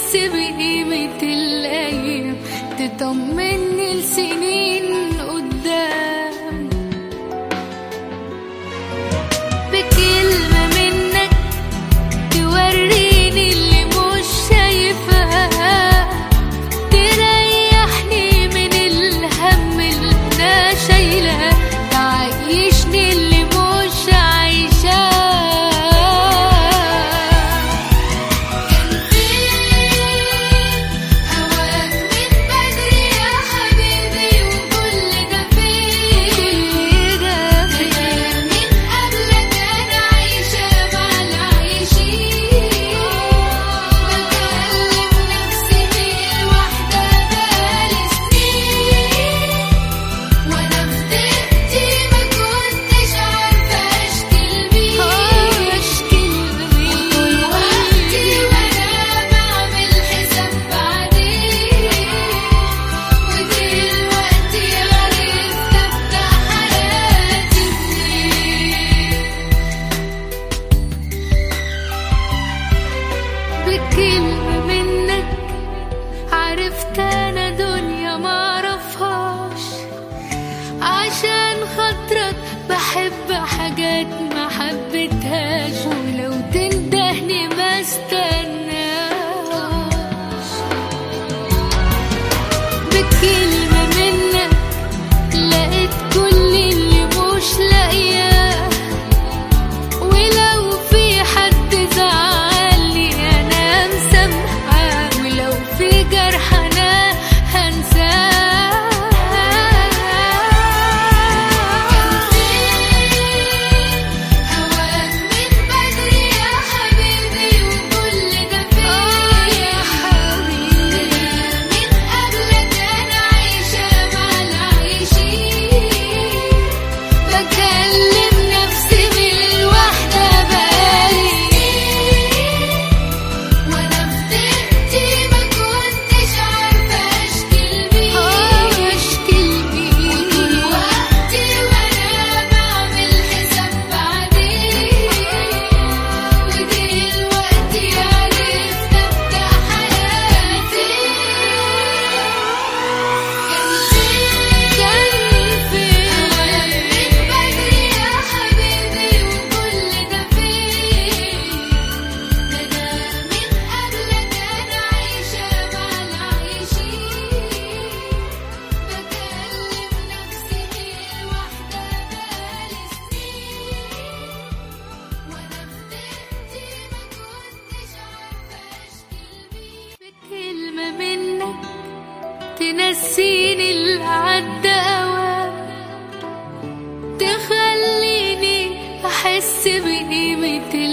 احس بقيمة الايام تطمني لسنين قدام بكلمة منك توريني اللي مش شايفاه تريحني من الهم اللي انا شايلاه تعيشني اللي مش عايشاه كان فين هواك من بدري يا حبيبي وكل ده فين ده من قبلك انا عايشة مع العايشين بكلم نفسي بيه الوحدة بقالي سنين وانا في ضيقتي ما كنتش عارفة اشكي بيه اشكي بيه وطول وقتي وانا بعمل حساب بعدين ودلوقتي عرفت ابدأ حياتي منين بكلمة منك عرفت انا دنيا معرفهاش عشان خاطرك بحب حاجات ما حبيتهاش ولو تندهني ما استناش بكلمة منك لقيت كل اللي مش لاقياه ولو في حد زعلني انا مسامحاه ولو في جرح انا هنساه كان فين هواك من بدري يا حبيبي وكل ده فين يا حبيبي من قبلك انا عايشة مع العايشين بكلم نفسي بالوحدة بقالي سنين وانا في ضيقتي ما كنتش عارفة اشكي بيه اشكي بيه وطول وقتي وانا بعمل حساب بعدين ودلوقتي عرفت ابدأ حياتي كان فين كان فين هواك من بدري يا حبيبي وكل ده فين ده انا من قبلك انا عايشة مع العايشين بكلم نفسي بالوحدة بقالي سنين وانا في ضيقتي ما كنتش عارفة اشكي بيه بكلمة منك تنسيني اللي عدى أوام تخليني أحس بقيمة